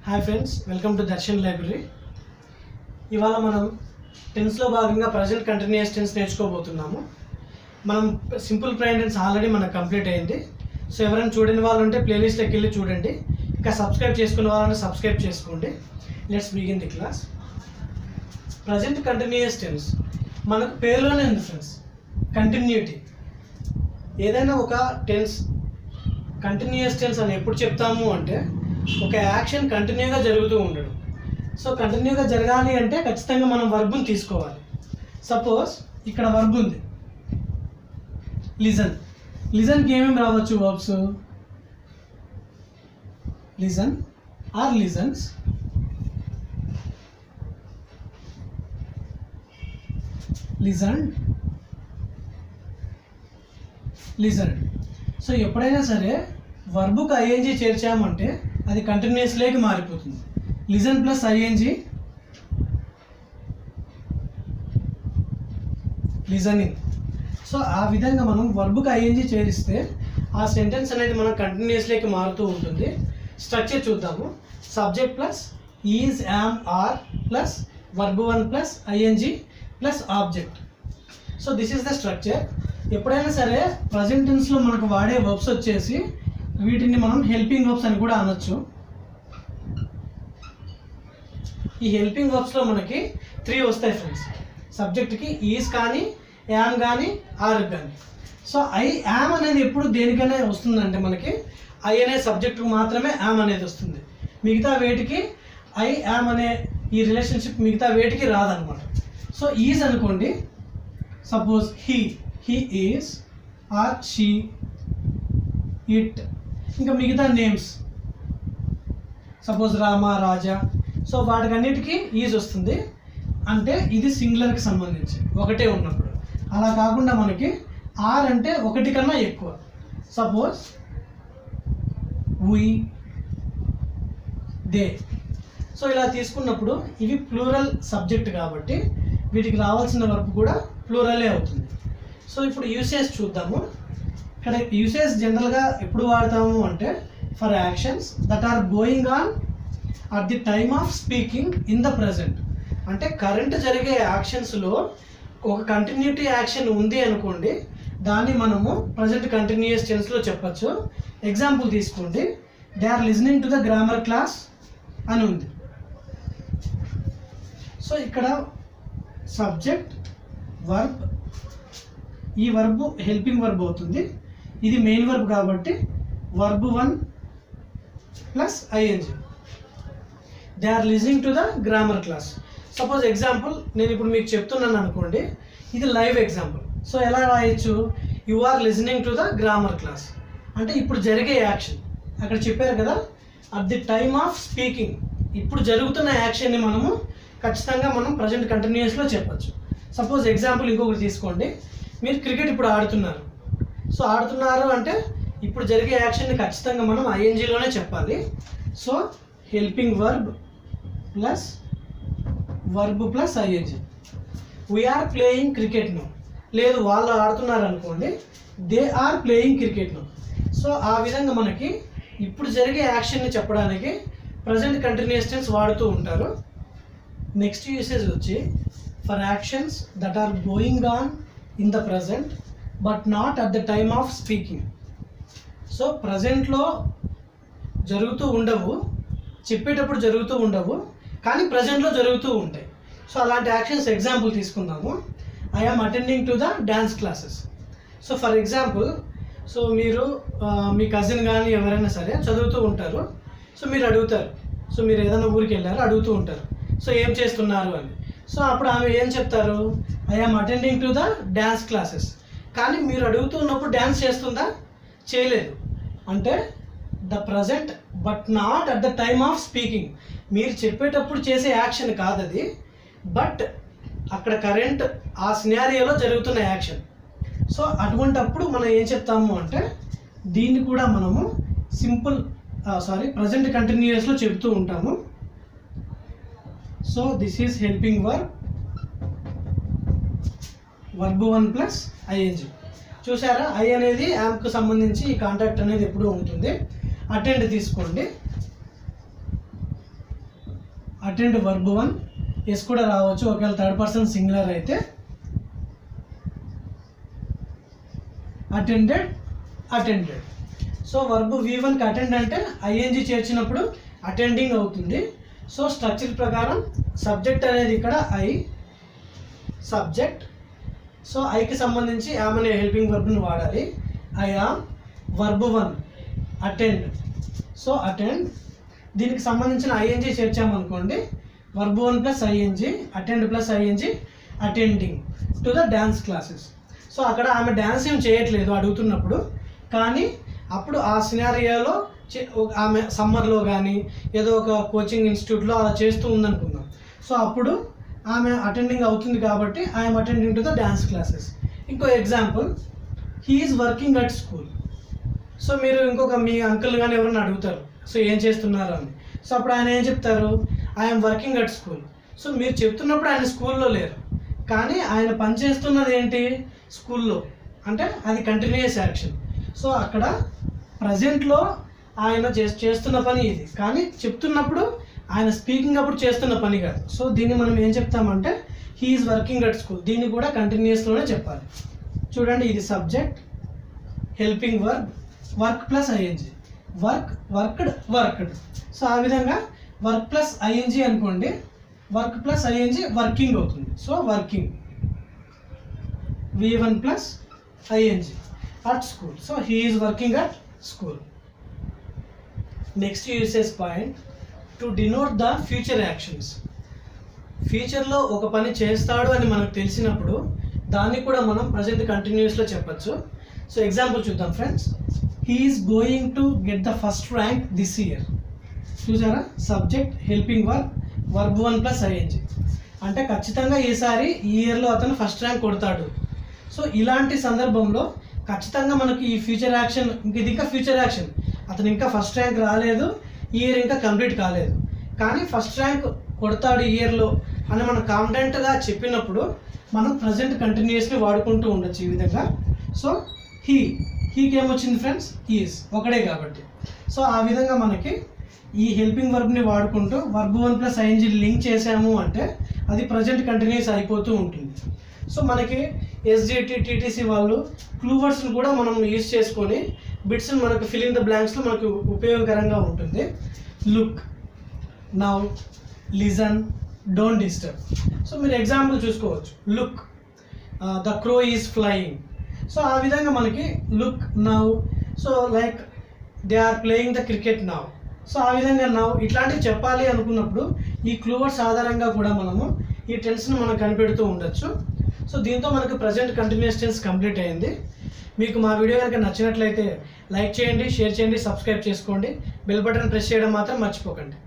hi friends welcome to Darshan library ఇవాళ మనం టెన్స్లో భాగంగా ప్రజెంట్ కంటిన్యూస్ టెన్స్ నేర్చుకోబోతున్నాము మనం సింపుల్ ప్రైన్ టెన్స్ ఆల్రెడీ మనకు కంప్లీట్ అయింది సో ఎవరైనా చూడని వాళ్ళు ఉంటే ప్లేలిస్ట్లోకి వెళ్ళి చూడండి ఇంకా సబ్స్క్రైబ్ చేసుకునే వాళ్ళని సబ్స్క్రైబ్ చేసుకోండి let's begin the class present continuous tense మనకు పేరులోనే ఉంది ఫ్రెండ్స్ కంటిన్యూటీ ఏదైనా ఒక టెన్స్ కంటిన్యూస్ టెన్స్ అని ఎప్పుడు చెప్తాము అంటే ఒక యాక్షన్ కంటిన్యూగా జరుగుతూ ఉండడం సో కంటిన్యూగా జరగాలి అంటే ఖచ్చితంగా మనం వర్బుని తీసుకోవాలి సపోజ్ ఇక్కడ వర్బ్ ఉంది లిజన్ లిజన్కి ఏమేమి రావచ్చు verbs listen or listens listen listen so ఎప్పుడైనా సరే వర్బుకి ఐఎన్జీ చేర్చామంటే అది కంటిన్యూస్లోకి మారిపోతుంది listen plus ING listening so ఆ విధంగా మనం వర్బుకి ఐఎన్జీ చేరిస్తే ఆ సెంటెన్స్ అనేది మనం కంటిన్యూస్లోకి మారుతూ ఉంటుంది స్ట్రక్చర్ చూద్దాము subject plus is am are plus verb one plus ING plus object so this is the structure ఎప్పుడైనా సరే ప్రజెంట్ టెన్స్లో మనకు వాడే వర్బ్స్ వచ్చేసి వీటిని మనం హెల్పింగ్ వర్బ్స్ అని కూడా అనొచ్చు ఈ హెల్పింగ్ వర్బ్స్లో మనకి త్రీ వస్తాయి ఫ్రెండ్స్ సబ్జెక్ట్కి ఈజ్ కానీ యామ్ కానీ ఆర్ కానీ సో ఐ యామ్ అనేది ఎప్పుడు దేనికైనా వస్తుందంటే మనకి ఐ అనే సబ్జెక్టుకు మాత్రమే యామ్ అనేది వస్తుంది మిగతా వేటికి ఐ యామ్ అనే ఈ రిలేషన్షిప్ మిగతా వేటికి రాదనమాట సో ఈజ్ అనుకోండి suppose he he is are she it ఇంకా మిగతా names suppose Rama Raja so వాటికన్నిటికీ ఈజ్ వస్తుంది అంటే ఇది సింగులర్కి సంబంధించి ఒకటే ఉన్నప్పుడు అలా కాకుండా మనకి ఆర్ అంటే ఒకటి కన్నా ఎక్కువ సపోజ్ వి దే సో ఇలా తీసుకున్నప్పుడు ఇవి ప్లూరల్ సబ్జెక్ట్ కాబట్టి వీటికి రావాల్సిన వర్క్ కూడా ప్లూరలే అవుతుంది సో ఇప్పుడు యూసేజ్ చూద్దాము ఇక్కడ యూసేజ్ జనరల్గా ఎప్పుడు వాడతాము అంటే for actions that are going on at the time of speaking in the present అంటే కరెంట్ జరిగే యాక్షన్స్లో ఒక కంటిన్యూటీ యాక్షన్ ఉంది అనుకోండి దాన్ని మనము ప్రజెంట్ కంటిన్యూస్ టెన్స్లో చెప్పచ్చు ఎగ్జాంపుల్ తీసుకోండి they are listening to the grammar class అని ఉంది సో ఇక్కడ సబ్జెక్ట్ వర్బ్ ఈ వర్బ్ హెల్పింగ్ వర్బ్ అవుతుంది ఇది మెయిన్ వర్బ్ కాబట్టి verb one plus ING they are listening to the grammar class suppose example నేను ఇప్పుడు మీకు చెప్తున్నాను అనుకోండి ఇది లైవ్ ఎగ్జాంపుల్ సో ఎలా రాయొచ్చు you are listening to the grammar class అంటే ఇప్పుడు జరిగే యాక్షన్ అక్కడ చెప్పారు కదా at the time of speaking ఇప్పుడు జరుగుతున్న యాక్షన్ని మనము ఖచ్చితంగా మనం ప్రజెంట్ కంటిన్యూస్లో చెప్పచ్చు సపోజ్ ఎగ్జాంపుల్ ఇంకొకటి తీసుకోండి మీరు క్రికెట్ ఇప్పుడు ఆడుతున్నారు సో ఆడుతున్నారు అంటే ఇప్పుడు జరిగే యాక్షన్ని ఖచ్చితంగా మనం ఐఎన్జీలోనే చెప్పాలి so helping verb plus verb plus ING we're playing cricket ను లేదు వాళ్ళు ఆడుతున్నారు అనుకోండి దే ఆర్ ప్లేయింగ్ క్రికెట్ ను సో ఆ విధంగా మనకి ఇప్పుడు జరిగే యాక్షన్ని చెప్పడానికి ప్రజెంట్ కంటిన్యూస్ టెన్స్ వాడుతూ ఉంటారు నెక్స్ట్ యూసేజ్ వచ్చి for actions that are going on in the present but not at the time of speaking so ప్రజెంట్లో జరుగుతూ ఉండవు చెప్పేటప్పుడు జరుగుతూ ఉండవు కానీ ప్రజెంట్లో జరుగుతూ ఉంటాయి సో అలాంటి యాక్షన్స్ ఎగ్జాంపుల్ తీసుకుందాము I am attending to the dance classes so for example so మీరు ఆ, మీ కజిన్ కానీ ఎవరైనా సరే చదువుతూ ఉంటారు సో మీరు అడుగుతారు సో మీరు ఏదైనా ఊరికి వెళ్ళారు అడుగుతూ ఉంటారు సో ఏం చేస్తున్నారు అని సో అప్పుడు ఆమె ఏం చెప్తారు I am attending to the dance classes కానీ మీరు అడుగుతూ ఉన్నప్పుడు డ్యాన్స్ చేస్తుందా చేయలేదు అంటే the present but not at the time of speaking మీరు చెప్పేటప్పుడు చేసే యాక్షన్ కాదు అది బట్ అక్కడ కరెంట్ ఆ సినారియోలో జరుగుతున్న యాక్షన్ సో అటువంటప్పుడు మనం ఏం చెప్తాము అంటే దీన్ని కూడా మనము సింపుల్ సారీ ప్రజెంట్ కంటిన్యూస్లో చెప్తూ ఉంటాము so this is helping work verb one plus ING చూసారా ఐ అనేది యాప్కు సంబంధించి ఈ కాంటాక్ట్ అనేది ఎప్పుడూ ఉంటుంది అటెండ్ తీసుకోండి అటెండ్ వర్బ్ వన్ ఎస్ కూడా రావచ్చు ఒకవేళ థర్డ్ పర్సన్ సింగులర్ అయితే attended attended so verb V వన్కి అటెండ్ అంటే ఐఎన్జి చేర్చినప్పుడు అటెండింగ్ అవుతుంది సో స్ట్రక్చర్ ప్రకారం సబ్జెక్ట్ అనేది ఇక్కడ ఐ సబ్జెక్ట్ సో ఐకి సంబంధించి యామ్ అనే హెల్పింగ్ వర్బ్ని వాడాలి I am verb one attend so attend దీనికి సంబంధించిన ఐఎన్జి చేర్చామనుకోండి verb one plus ING attend plus ING attending to the dance classes so అక్కడ ఆమె డ్యాన్స్ ఏం చేయట్లేదు అడుగుతున్నప్పుడు కానీ అప్పుడు ఆ సినారియాలో ఆమె సమ్మర్లో కానీ ఏదో ఒక కోచింగ్ ఇన్స్టిట్యూట్లో అలా చేస్తూ ఉందనుకుందాం సో అప్పుడు ఆమె అటెండింగ్ అవుతుంది కాబట్టి I'm attending to the dance classes ఇంకో example he's working at school so మీరు ఇంకొక మీ అంకుల్ కానీ ఎవరైనా అడుగుతారు సో ఏం చేస్తున్నారు అని సో అప్పుడు ఆయన ఏం చెప్తారు I'm working at school so మీరు చెప్తున్నప్పుడు ఆయన స్కూల్లో లేరు కానీ ఆయన పని చేస్తున్నది ఏంటి స్కూల్లో అంటే అది కంటిన్యూస్ యాక్షన్ సో అక్కడ ప్రజెంట్లో ఆయన చేస్- చేస్తున్న పని ఇది కానీ చెప్తున్నప్పుడు ఆయన స్పీకింగ్ అప్పుడు చేస్తున్న పని కాదు సో దీన్ని మనం ఏం చెప్తామంటే హీఈస్ వర్కింగ్ అట్ స్కూల్ దీన్ని కూడా కంటిన్యూస్లోనే చెప్పాలి చూడండి ఇది subject helping work work plus ING work worked worked so ఆ విధంగా వర్క్ ప్లస్ ఐఎన్జి అనుకోండి వర్క్ ప్లస్ ఐఎన్జి వర్కింగ్ అవుతుంది so working V one plus ING at school so he is working at school next usage point to denote the future actions ఫ్యూచర్లో ఒక పని చేస్తాడు అని మనకు తెలిసినప్పుడు దాన్ని కూడా మనం ప్రజెంట్ కంటిన్యూస్లో చెప్పచ్చు సో ఎగ్జాంపుల్ చూద్దాం friends he's going to get the first rank this year చూసారా subject helping work verb one plus ING అంటే ఖచ్చితంగా ఈసారి ఈ ఇయర్లో అతను ఫస్ట్ ర్యాంక్ కొడతాడు సో ఇలాంటి సందర్భంలో ఖచ్చితంగా మనకి ఈ ఫ్యూచర్ యాక్షన్ ఇంక ఇది ఇంకా ఫ్యూచర్ యాక్షన్ అతను ఇంకా ఫస్ట్ ర్యాంక్ రాలేదు ఈ ఇయర్ ఇంకా కంప్లీట్ కాలేదు కానీ ఫస్ట్ ర్యాంక్ కొడతాడు ఈ ఇయర్లో అని మనం కాన్ఫిడెంట్గా చెప్పినప్పుడు మనం ప్రజెంట్ కంటిన్యూస్ని వాడుకుంటూ ఉండొచ్చు ఈ విధంగా సో హీ హీకి ఏమొచ్చింది ఫ్రెండ్స్ ఈజ్ ఒకడే కాబట్టి సో ఆ విధంగా మనకి ఈ హెల్పింగ్ వర్బ్ని వాడుకుంటూ verb one plus ING link చేసాము అంటే అది ప్రజెంట్ కంటిన్యూస్ అయిపోతూ ఉంటుంది సో మనకి ఎస్జిటి టీటీసీ వాళ్ళు క్లూవర్స్ని కూడా మనం యూజ్ చేసుకొని బిట్స్ని మనకు ఫిల్ ఇన్ ద బ్లాంక్స్లో మనకు ఉపయోగకరంగా ఉంటుంది look now listen don't disturb so మీరు ఎగ్జాంపుల్ చూసుకోవచ్చు look the crow is flying so ఆ విధంగా మనకి look now so like they are playing the cricket now so ఆ విధంగా నౌ ఇట్లాంటివి చెప్పాలి అనుకున్నప్పుడు ఈ క్లూవర్స్ ఆధారంగా కూడా మనము ఈ టెన్స్ని మనం కనిపెడుతూ ఉండొచ్చు సో దీంతో మనకు ప్రజెంట్ కంటిన్యూస్ టెన్స్ కంప్లీట్ అయింది మీకు మా వీడియో కనుక నచ్చినట్లయితే లైక్ చేయండి షేర్ చేయండి సబ్స్క్రైబ్ చేసుకోండి బెల్ బటన్ ప్రెస్ చేయడం మాత్రం మర్చిపోకండి